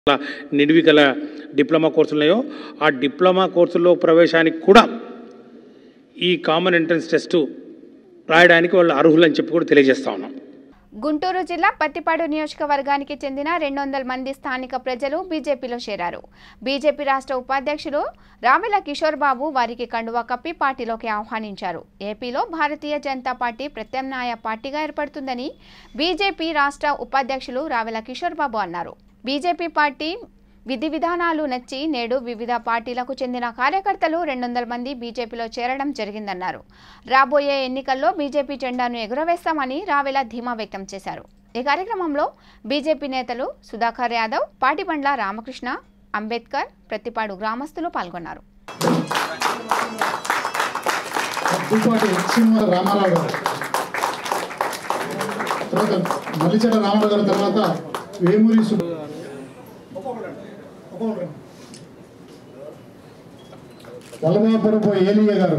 నిడివి గల డిప్లొమా కోర్సులు ఉన్నాయో ఆ డిప్లొమా కోర్సుల్లో ప్రవేశానికి కూడా ఈ కామన్ ఎంట్రన్స్ టెస్ట్ రాయడానికి వాళ్ళు అర్హులని చెప్పి కూడా తెలియజేస్తా ఉన్నాం గుంటూరు జిల్లా పత్తిపాడు నియోజకవర్గానికి చెందిన రెండు వందల మంది స్థానిక ప్రజలు బీజేపీలో చేరారు బీజేపీ రాష్ట్ర ఉపాధ్యక్షులు రావెల కిషోర్ బాబు వారికి కండువా కప్పి పార్టీలోకి ఆహ్వానించారు ఏపీలో భారతీయ జనతా పార్టీ ప్రత్యామ్నాయ పార్టీగా ఏర్పడుతుందని బీజేపీ రాష్ట్ర ఉపాధ్యక్షులు రావెల కిషోర్ బాబు అన్నారు బీజేపీ పార్టీ విధి విధానాలు నచ్చి నేడు వివిధ పార్టీలకు చెందిన కార్యకర్తలు రెండు వందల మంది బీజేపీలో చేరడం జరిగిందన్నారు రాబోయే ఎన్నికల్లో బీజేపీ జెండాను ఎగురవేస్తామని రావెల ధీమా వ్యక్తం చేశారు ఈ కార్యక్రమంలో బీజేపీ నేతలు సుధాకర్ యాదవ్ పాటిబండ్ల రామకృష్ణ అంబేద్కర్ ప్రతిపాడు గ్రామస్తులు పాల్గొన్నారు దుప్పాటి శ్రీనివాస రామారావు గారు తర్వాత మల్లిచెడ రామారావు గారి తర్వాత వేమూరి సు వల్లభాపురపు ఏలియ గారు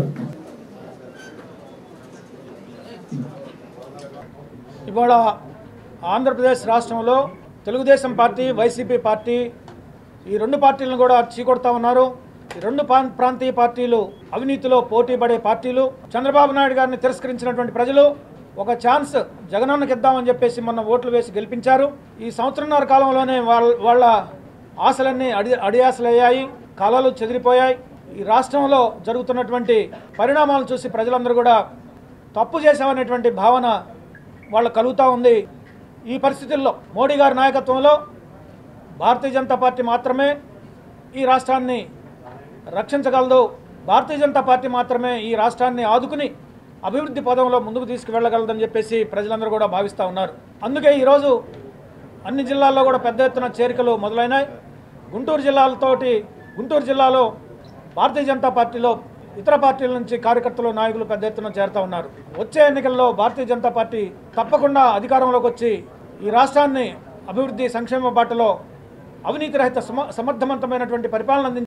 ఇవాళ ఆంధ్రప్రదేశ్ రాష్ట్రంలో తెలుగుదేశం పార్టీ వైసీపీ పార్టీ ఈ రెండు పార్టీలను కూడా చీకొడతా ఉన్నారు ఈ రెండు ప్రాం- ప్రాంతీయ పార్టీలు అవినీతిలో పోటీ పడే పార్టీలు చంద్రబాబు నాయుడు గారిని తిరస్కరించినటువంటి ప్రజలు ఒక ఛాన్స్ జగనన్నకి ఇద్దామని చెప్పేసి మొన్న ఓట్లు వేసి గెలిపించారు ఈ సంవత్సరంన్నర కాలంలోనే వాళ్ళ వాళ్ళ ఆశలన్నీ అడి అడియాసలయ్యాయి కాలాలు చెదిరిపోయాయి ఈ రాష్ట్రంలో జరుగుతున్నటువంటి పరిణామాలను చూసి ప్రజలందరూ కూడా తప్పు చేశామనేటువంటి భావన వాళ్ళకు కలుగుతూ ఉంది ఈ పరిస్థితుల్లో మోడీ గారి నాయకత్వంలో భారతీయ జనతా పార్టీ మాత్రమే ఈ రాష్ట్రాన్ని రక్షించగలదు భారతీయ జనతా పార్టీ మాత్రమే ఈ రాష్ట్రాన్ని ఆదుకుని అభివృద్ధి పదంలో ముందుకు తీసుకువెళ్ళగలదని చెప్పేసి ప్రజలందరూ కూడా భావిస్తూ ఉన్నారు అందుకే ఈరోజు అన్ని జిల్లాల్లో కూడా పెద్ద ఎత్తున చేరికలు మొదలైనాయి గుంటూరు జిల్లాలతోటి గుంటూరు జిల్లాలో భారతీయ జనతా పార్టీలో ఇతర పార్టీల నుంచి కార్యకర్తలు నాయకులు పెద్ద ఎత్తున చేరుతా ఉన్నారు వచ్చే ఎన్నికల్లో భారతీయ జనతా పార్టీ తప్పకుండా అధికారంలోకి వచ్చి ఈ రాష్ట్రాన్ని అభివృద్ధి సంక్షేమ బాటలో అవినీతి రహిత సమ సమర్థవంతమైనటువంటి పరిపాలన అందించే